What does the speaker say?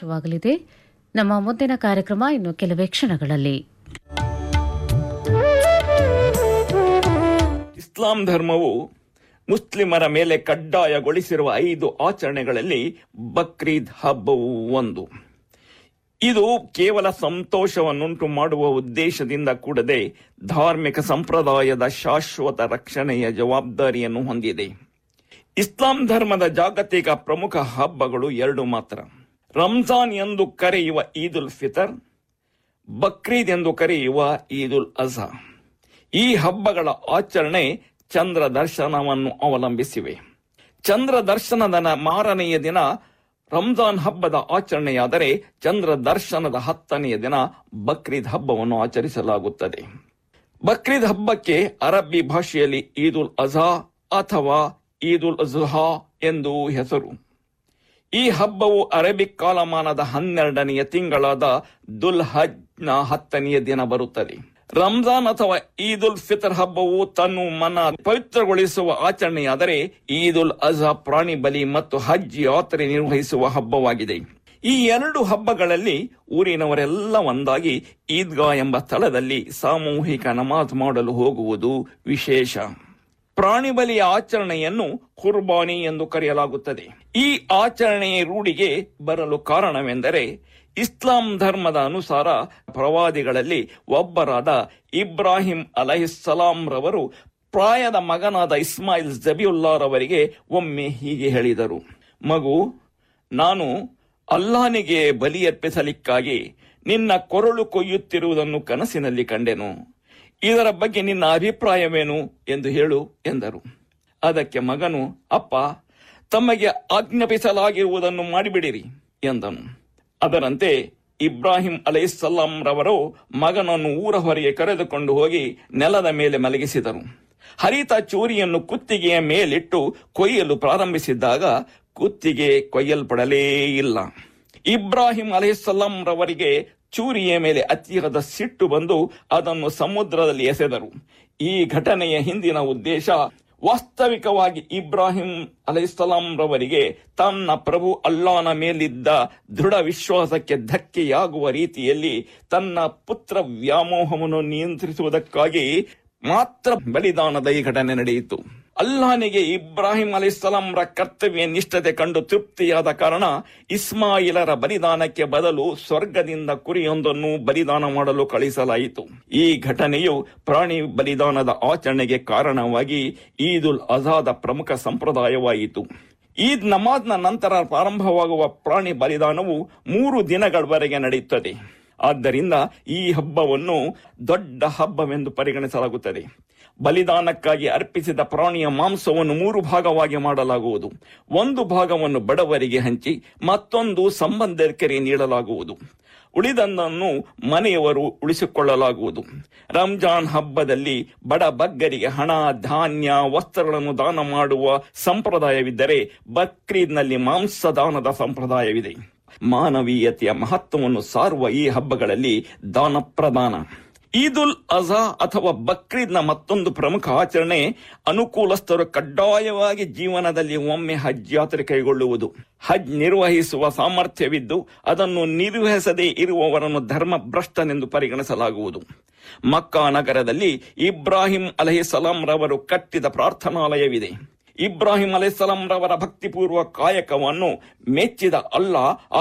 ಪ್ರಸಾರವಾಗಲಿದೆ ನಮ್ಮ ಮುಂದಿನ ಕಾರ್ಯಕ್ರಮ ಇನ್ನು ಕೆಲವೇ ಕ್ಷಣಗಳಲ್ಲಿ ಇಸ್ಲಾಂ ಧರ್ಮವು ಮುಸ್ಲಿಮರ ಮೇಲೆ ಕಡ್ಡಾಯಗೊಳಿಸಿರುವ ಐದು ಆಚರಣೆಗಳಲ್ಲಿ ಬಕ್ರೀದ್ ಹಬ್ಬವು ಒಂದು ಇದು ಕೇವಲ ಸಂತೋಷವನ್ನುಂಟು ಮಾಡುವ ಉದ್ದೇಶದಿಂದ ಕೂಡದೆ ಧಾರ್ಮಿಕ ಸಂಪ್ರದಾಯದ ಶಾಶ್ವತ ರಕ್ಷಣೆಯ ಜವಾಬ್ದಾರಿಯನ್ನು ಹೊಂದಿದೆ ಇಸ್ಲಾಂ ಧರ್ಮದ ಜಾಗತಿಕ ಪ್ರಮುಖ ಹಬ್ಬಗಳು ಎರಡು ಮಾತ್ರ ರಂಜಾನ್ ಎಂದು ಕರೆಯುವ ಈದ್ ಉಲ್ ಫಿತರ್ ಬಕ್ರೀದ್ ಎಂದು ಕರೆಯುವ ಈದ್ ಉಲ್ ಅಜಾ ಈ ಹಬ್ಬಗಳ ಆಚರಣೆ ಚಂದ್ರ ದರ್ಶನವನ್ನು ಅವಲಂಬಿಸಿವೆ ಚಂದ್ರ ದರ್ಶನದ ನ- ಮಾರನೆಯ ದಿನ ರಂಜಾನ್ ಹಬ್ಬದ ಆಚರಣೆಯಾದರೆ ಚಂದ್ರ ದರ್ಶನದ ಹತ್ತನೆಯ ದಿನ ಬಕ್ರೀದ್ ಹಬ್ಬವನ್ನು ಆಚರಿಸಲಾಗುತ್ತದೆ ಬಕ್ರೀದ್ ಹಬ್ಬಕ್ಕೆ ಅರಬ್ಬಿ ಭಾಷೆಯಲ್ಲಿ ಈದ್ ಉಲ್ ಅಜಾ ಅಥವಾ ಈದ್ ಉಲ್ ಅಜುಹಾ ಎಂದು ಹೆಸರು ಈ ಹಬ್ಬವು ಅರೇಬಿಕ್ ಕಾಲಮಾನದ ಹನ್ನೆರಡನೆಯ ತಿಂಗಳಾದ ದುಲ್ ಹಜ್ನ ಹತ್ತನೆಯ ದಿನ ಬರುತ್ತದೆ ರಂಜಾನ್ ಅಥವಾ ಈದ್ ಉಲ್ ಫಿತರ್ ಹಬ್ಬವು ತನ್ನ ಮನ ಪವಿತ್ರಗೊಳಿಸುವ ಆಚರಣೆಯಾದರೆ ಈದ್ ಉಲ್ ಅಜಾ ಪ್ರಾಣಿ ಬಲಿ ಮತ್ತು ಹಜ್ ಯಾತ್ರೆ ನಿರ್ವಹಿಸುವ ಹಬ್ಬವಾಗಿದೆ ಈ ಎರಡು ಹಬ್ಬಗಳಲ್ಲಿ ಊರಿನವರೆಲ್ಲ ಒಂದಾಗಿ ಈದ್ಗಾ ಎಂಬ ಸ್ಥಳದಲ್ಲಿ ಸಾಮೂಹಿಕ ನಮಾಜ್ ಮಾಡಲು ಹೋಗುವುದು ವಿಶೇಷ ಪ್ರಾಣಿ ಬಲಿಯ ಆಚರಣೆಯನ್ನು ಕುರ್ಬಾನಿ ಎಂದು ಕರೆಯಲಾಗುತ್ತದೆ ಈ ಆಚರಣೆಯ ರೂಢಿಗೆ ಬರಲು ಕಾರಣವೆಂದರೆ ಇಸ್ಲಾಂ ಧರ್ಮದ ಅನುಸಾರ ಪ್ರವಾದಿಗಳಲ್ಲಿ ಒಬ್ಬರಾದ ಇಬ್ರಾಹಿಂ ಅಲಹಿಸ್ಸಲಾಂ ರವರು ಪ್ರಾಯದ ಮಗನಾದ ಇಸ್ಮಾಯಿಲ್ ಜಬಿಯುಲ್ಲಾರವರಿಗೆ ಒಮ್ಮೆ ಹೀಗೆ ಹೇಳಿದರು ಮಗು ನಾನು ಅಲ್ಲಾನಿಗೆ ಬಲಿಯರ್ಪಿಸಲಿಕ್ಕಾಗಿ ನಿನ್ನ ಕೊರಳು ಕೊಯ್ಯುತ್ತಿರುವುದನ್ನು ಕನಸಿನಲ್ಲಿ ಕಂಡೆನು ಇದರ ಬಗ್ಗೆ ನಿನ್ನ ಅಭಿಪ್ರಾಯವೇನು ಎಂದು ಹೇಳು ಎಂದರು ಅದಕ್ಕೆ ಮಗನು ಅಪ್ಪ ತಮಗೆ ಆಜ್ಞಾಪಿಸಲಾಗಿರುವುದನ್ನು ಮಾಡಿಬಿಡಿರಿ ಎಂದನು ಅದರಂತೆ ಇಬ್ರಾಹಿಂ ಅಲೈಹಿಸ್ಸಲಾಂ ರವರು ಮಗನನ್ನು ಊರ ಹೊರಗೆ ಕರೆದುಕೊಂಡು ಹೋಗಿ ನೆಲದ ಮೇಲೆ ಮಲಗಿಸಿದರು ಹರಿತ ಚೂರಿಯನ್ನು ಕುತ್ತಿಗೆಯ ಮೇಲಿಟ್ಟು ಕೊಯ್ಯಲು ಪ್ರಾರಂಭಿಸಿದ್ದಾಗ ಕುತ್ತಿಗೆ ಕೊಯ್ಯಲ್ಪಡಲೇ ಇಲ್ಲ ಇಬ್ರಾಹಿಂ ಅಲೈಹಿಸ್ಸಲಾಂ ರವರಿಗೆ ಚೂರಿಯ ಮೇಲೆ ಅತಿಯಾದ ಸಿಟ್ಟು ಬಂದು ಅದನ್ನು ಸಮುದ್ರದಲ್ಲಿ ಎಸೆದರು ಈ ಘಟನೆಯ ಹಿಂದಿನ ಉದ್ದೇಶ ವಾಸ್ತವಿಕವಾಗಿ ಇಬ್ರಾಹಿಂ ಅಲೈಹಿಸ್ಸಲಾಂ ರವರಿಗೆ ತನ್ನ ಪ್ರಭು ಅಲ್ಲಾನ ಮೇಲಿದ್ದ ದೃಢ ವಿಶ್ವಾಸಕ್ಕೆ ಧಕ್ಕೆಯಾಗುವ ರೀತಿಯಲ್ಲಿ ತನ್ನ ಪುತ್ರ ವ್ಯಾಮೋಹವನ್ನು ನಿಯಂತ್ರಿಸುವುದಕ್ಕಾಗಿ ಮಾತ್ರ ಬಲಿದಾನದ ಈ ಘಟನೆ ನಡೆಯಿತು ಅಲ್ಲಾನಿಗೆ ಇಬ್ರಾಹಿಂ ಅಲಿಸ್ಲಾಂರ ಕರ್ತವ್ಯ ನಿಷ್ಠತೆ ಕಂಡು ತೃಪ್ತಿಯಾದ ಕಾರಣ ಇಸ್ಮಾಯಿಲರ ಬಲಿದಾನಕ್ಕೆ ಬದಲು ಸ್ವರ್ಗದಿಂದ ಕುರಿಯೊಂದನ್ನು ಬಲಿದಾನ ಮಾಡಲು ಕಳಿಸಲಾಯಿತು ಈ ಘಟನೆಯು ಪ್ರಾಣಿ ಬಲಿದಾನದ ಆಚರಣೆಗೆ ಕಾರಣವಾಗಿ ಈದ್ ಉಲ್ ಅಜಾದ ಪ್ರಮುಖ ಸಂಪ್ರದಾಯವಾಯಿತು ಈದ್ ನಮಾಜ್ನ ನಂತರ ಪ್ರಾರಂಭವಾಗುವ ಪ್ರಾಣಿ ಬಲಿದಾನವು ಮೂರು ದಿನಗಳವರೆಗೆ ನಡೆಯುತ್ತದೆ ಆದ್ದರಿಂದ ಈ ಹಬ್ಬವನ್ನು ದೊಡ್ಡ ಹಬ್ಬವೆಂದು ಪರಿಗಣಿಸಲಾಗುತ್ತದೆ ಬಲಿದಾನಕ್ಕಾಗಿ ಅರ್ಪಿಸಿದ ಪ್ರಾಣಿಯ ಮಾಂಸವನ್ನು ಮೂರು ಭಾಗವಾಗಿ ಮಾಡಲಾಗುವುದು ಒಂದು ಭಾಗವನ್ನು ಬಡವರಿಗೆ ಹಂಚಿ ಮತ್ತೊಂದು ಸಂಬಂಧಿಕರಿಗೆ ನೀಡಲಾಗುವುದು ಉಳಿದನ್ನು ಮನೆಯವರು ಉಳಿಸಿಕೊಳ್ಳಲಾಗುವುದು ರಂಜಾನ್ ಹಬ್ಬದಲ್ಲಿ ಬಡ ಬಗ್ಗರಿಗೆ ಹಣ ಧಾನ್ಯ ವಸ್ತ್ರಗಳನ್ನು ದಾನ ಮಾಡುವ ಸಂಪ್ರದಾಯವಿದ್ದರೆ ಬಕ್ರೀದ್ನಲ್ಲಿ ಮಾಂಸ ದಾನದ ಸಂಪ್ರದಾಯವಿದೆ ಮಾನವೀಯತೆಯ ಮಹತ್ವವನ್ನು ಸಾರುವ ಈ ಹಬ್ಬಗಳಲ್ಲಿ ದಾನ ಪ್ರದಾನ ಈದ್ ಉಲ್ ಅಜಾ ಅಥವಾ ಬಕ್ರೀದ್ನ ಮತ್ತೊಂದು ಪ್ರಮುಖ ಆಚರಣೆ ಅನುಕೂಲಸ್ಥರು ಕಡ್ಡಾಯವಾಗಿ ಜೀವನದಲ್ಲಿ ಒಮ್ಮೆ ಹಜ್ ಯಾತ್ರೆ ಕೈಗೊಳ್ಳುವುದು ಹಜ್ ನಿರ್ವಹಿಸುವ ಸಾಮರ್ಥ್ಯವಿದ್ದು ಅದನ್ನು ನಿರ್ವಹಿಸದೇ ಇರುವವರನ್ನು ಧರ್ಮ ಭ್ರಷ್ಟನೆಂದು ಪರಿಗಣಿಸಲಾಗುವುದು ಮಕ್ಕಾ ನಗರದಲ್ಲಿ ಇಬ್ರಾಹಿಂ ಅಲಹಿಸಲಾಂ ರವರು ಕಟ್ಟಿದ ಪ್ರಾರ್ಥನಾಲಯವಿದೆ ಇಬ್ರಾಹಿಂ ಅಲೈಹಿಸ್ಸಲಾಂ ರವರ ಭಕ್ತಿಪೂರ್ವ ಕಾಯಕವನ್ನು ಮೆಚ್ಚಿದ ಅಲ್ಲಾ ಆ